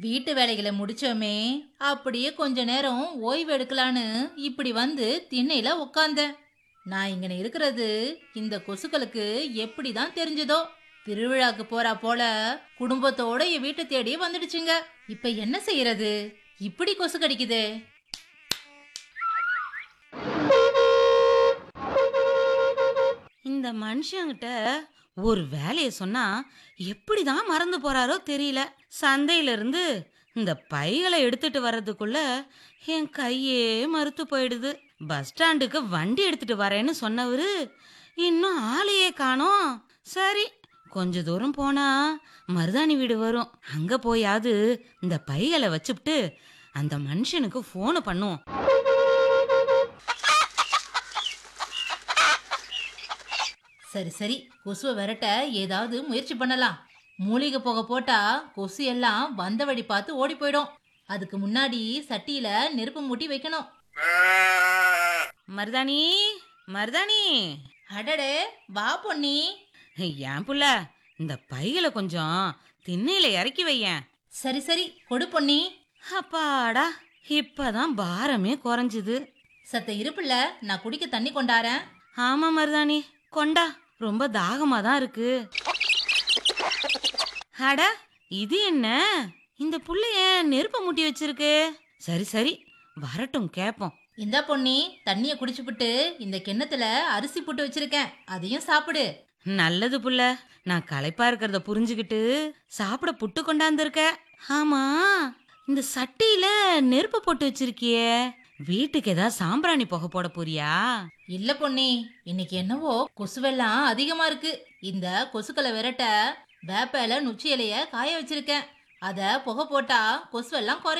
வீட்டு வேலைகளை முடிச்சோமே அப்படியே கொஞ்ச நேரம் ஓய்வு எடுக்கலான்னு இப்படி வந்து திண்ணையில உக்காந்தேன் நான் இங்கன இருக்கிறது இந்த கொசுக்களுக்கு எப்படி தான் தெரிஞ்சதோ திருவிழாக்கு போறா போல குடும்பத்தோட என் வீட்டை தேடி வந்துடுச்சுங்க இப்ப என்ன செய்யறது இப்படி கொசு கடிக்குதே இந்த மனுஷங்கிட்ட ஒரு வேலையை சொன்னா எப்படி தான் மறந்து போறாரோ தெரியல சந்தையில இருந்து இந்த பைகளை எடுத்துட்டு வர்றதுக்குள்ள என் கையே மறுத்து போயிடுது பஸ் ஸ்டாண்டுக்கு வண்டி எடுத்துட்டு வரேன்னு சொன்னவரு இன்னும் ஆளையே காணோம் சரி கொஞ்ச தூரம் போனா மருதாணி வீடு வரும் அங்க போயாவது இந்த பைகளை வச்சுப்புட்டு அந்த மனுஷனுக்கு ஃபோனு பண்ணுவோம் சரி சரி கொசுவை விரட்ட ஏதாவது முயற்சி பண்ணலாம் மூலிகை புகை போட்டா கொசு எல்லாம் வந்த வழி பார்த்து ஓடி போயிடும் அதுக்கு முன்னாடி சட்டியில நெருப்பு மூட்டி வைக்கணும் மருதாணி மருதாணி அடடே வா பொன்னி ஏன் புள்ள இந்த பையில கொஞ்சம் திண்ணையில இறக்கி வையேன் சரி சரி கொடு பொன்னி அப்பாடா இப்பதான் பாரமே குறைஞ்சுது சத்த இருப்புல நான் குடிக்க தண்ணி கொண்டாரேன் ஆமா மருதாணி கொண்டா ரொம்ப தாகமா தான் இருக்கு அட இது என்ன இந்த புள்ள ஏன் நெருப்ப மூட்டி வச்சிருக்கு சரி சரி வரட்டும் கேப்போம் இந்தா பொன்னி தண்ணிய குடிச்சுப்புட்டு இந்த கிண்ணத்துல அரிசி போட்டு வச்சிருக்கேன் அதையும் சாப்பிடு நல்லது புள்ள நான் களைப்பா இருக்கிறத புரிஞ்சுக்கிட்டு சாப்பிட புட்டு கொண்டாந்துருக்க ஆமா இந்த சட்டியில நெருப்பு போட்டு வச்சிருக்கியே வீட்டுக்கு ஏதாவது சாம்பிராணி புகை போட போறியா இல்ல பொன்னி இன்னைக்கு என்னவோ கொசுவெல்லாம் அதிகமா இருக்கு இந்த கொசுக்களை விரட்ட வேப்ப இலை நுச்சி இலைய காய வச்சிருக்கேன் அத புகை போட்டா கொசுவெல்லாம் குறை